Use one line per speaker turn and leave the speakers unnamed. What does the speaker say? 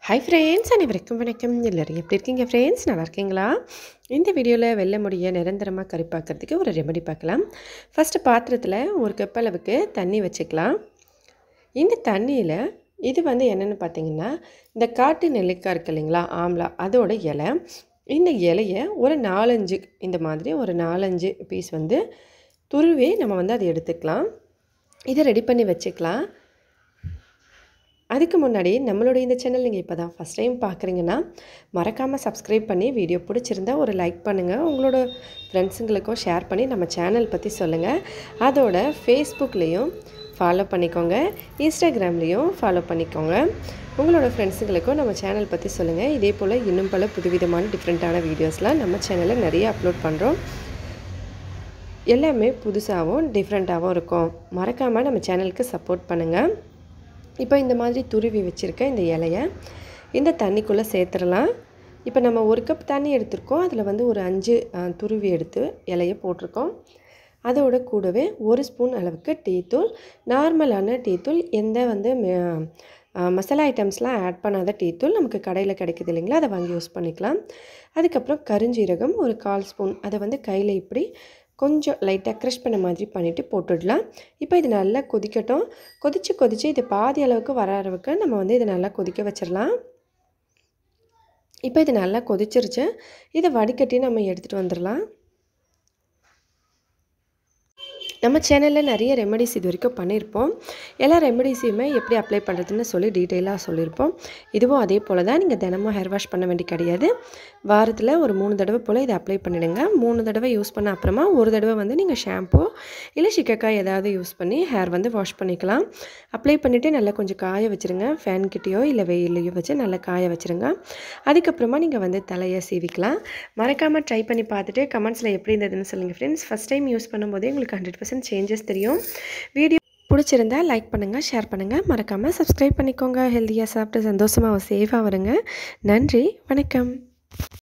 hi friends அனைவருக்கும் வணக்கம் எல்லோரும் எப்படி இருக்கீங்க ஃப்ரெண்ட்ஸ் நல்லா இருக்கீங்களா இந்த வீடியோவில் வெள்ளை முடியை நிரந்தரமாக கருப்பாக்கிறதுக்கு ஒரு ரெமெடி பார்க்கலாம் ஃபஸ்ட்டு பாத்திரத்தில் ஒரு கப் அளவுக்கு தண்ணி வச்சுக்கலாம் இந்த தண்ணியில் இது வந்து என்னென்னு பார்த்தீங்கன்னா இந்த காட்டு நெல்லிக்காய் இருக்கு இல்லைங்களா ஆம்லா அதோட இலை இந்த இலையை ஒரு நாலஞ்சு இந்த மாதிரி ஒரு நாலஞ்சு பீஸ் வந்து துருவி நம்ம வந்து அதை எடுத்துக்கலாம் இதை ரெடி பண்ணி வச்சுக்கலாம் அதுக்கு முன்னாடி நம்மளுடைய இந்த சேனல் நீங்கள் இப்போ தான் ஃபஸ்ட் டைம் பார்க்குறீங்கன்னா மறக்காமல் சப்ஸ்கிரைப் பண்ணி வீடியோ பிடிச்சிருந்தா ஒரு லைக் பண்ணுங்கள் உங்களோட ஃப்ரெண்ட்ஸுங்களுக்கும் ஷேர் பண்ணி நம்ம சேனல் பற்றி சொல்லுங்கள் அதோட ஃபேஸ்புக்லேயும் ஃபாலோ பண்ணிக்கோங்க இன்ஸ்டாகிராம்லேயும் ஃபாலோ பண்ணிக்கோங்க உங்களோட ஃப்ரெண்ட்ஸுங்களுக்கும் நம்ம சேனல் பற்றி சொல்லுங்கள் இதே போல் இன்னும் பல புதுவிதமான டிஃப்ரெண்ட்டான வீடியோஸ்லாம் நம்ம சேனலில் நிறைய அப்லோட் பண்ணுறோம் எல்லாமே புதுசாகவும் டிஃப்ரெண்ட்டாகவும் இருக்கும் மறக்காமல் நம்ம சேனலுக்கு சப்போர்ட் பண்ணுங்கள் இப்போ இந்த மாதிரி துருவி வச்சுருக்க இந்த இலையை இந்த தண்ணிக்குள்ளே சேர்த்துடலாம் இப்போ நம்ம ஒரு கப் தண்ணி எடுத்திருக்கோம் அதில் வந்து ஒரு அஞ்சு துருவி எடுத்து இலையை போட்டிருக்கோம் அதோட கூடவே ஒரு ஸ்பூன் அளவுக்கு டீத்தூள் நார்மலான டீத்தூள் எந்த வந்து மசாலா ஐட்டம்ஸ்லாம் ஆட் பண்ணாத டீத்தூள் நமக்கு கடையில் கிடைக்குது இல்லைங்களா அதை வாங்கி யூஸ் பண்ணிக்கலாம் அதுக்கப்புறம் கருஞ்சீரகம் ஒரு கால் ஸ்பூன் அதை வந்து கையில் இப்படி கொஞ்சம் லைட்டாக க்ரஷ் பண்ண மாதிரி பண்ணிவிட்டு போட்டுடலாம் இப்போ இது நல்லா கொதிக்கட்டும் கொதித்து கொதித்து இது பாதி அளவுக்கு வர அளவுக்கு நம்ம வந்து இதை நல்லா கொதிக்க வச்சிடலாம் இப்போ இது நல்லா கொதிச்சிருச்சு இதை வடிகட்டி நம்ம எடுத்துகிட்டு வந்துடலாம் நம்ம சேனலில் நிறைய ரெமெடிஸ் இது வரைக்கும் பண்ணியிருப்போம் எல்லா ரெமெடிஸையுமே எப்படி அப்ளை பண்ணுறதுன்னு சொல்லி டீட்டெயிலாக சொல்லியிருப்போம் இதுவும் அதே போல் தான் நீங்கள் தினமும் ஹேர் வாஷ் பண்ண வேண்டி கிடையாது வாரத்தில் ஒரு மூணு தடவை போல் இதை அப்ளை பண்ணிவிடுங்க மூணு தடவை யூஸ் பண்ண அப்புறமா ஒரு தடவை வந்து நீங்கள் ஷாம்பு இல்லை சிக்கக்காய் ஏதாவது யூஸ் பண்ணி ஹேர் வந்து வாஷ் பண்ணிக்கலாம் அப்ளை பண்ணிவிட்டு நல்லா கொஞ்சம் காய வச்சுருங்க ஃபேன் கிட்டேயோ இல்லை வெயிலையோ வச்சு நல்லா காய வச்சுருங்க அதுக்கப்புறமா நீங்கள் வந்து தலையை சீவிக்கலாம் மறக்காமல் ட்ரை பண்ணி பார்த்துட்டு கமெண்ட்ஸில் எப்படி இருந்ததுன்னு சொல்லுங்கள் ஃப்ரெண்ட்ஸ் ஃபஸ்ட் டைம் யூஸ் பண்ணும்போதே உங்களுக்கு ஹண்ட்ரட் பர்சன்ட் சேஞ்சஸ் தெரியும் வீடியோ பிடிச்சிருந்தா லைக் பண்ணுங்கள் ஷேர் பண்ணுங்கள் மறக்காமல் சப்ஸ்கிரைப் பண்ணிக்கோங்க ஹெல்த்தியாக சாப்பிட்டு சந்தோஷமாக சேஃபாக வருங்க நன்றி வணக்கம்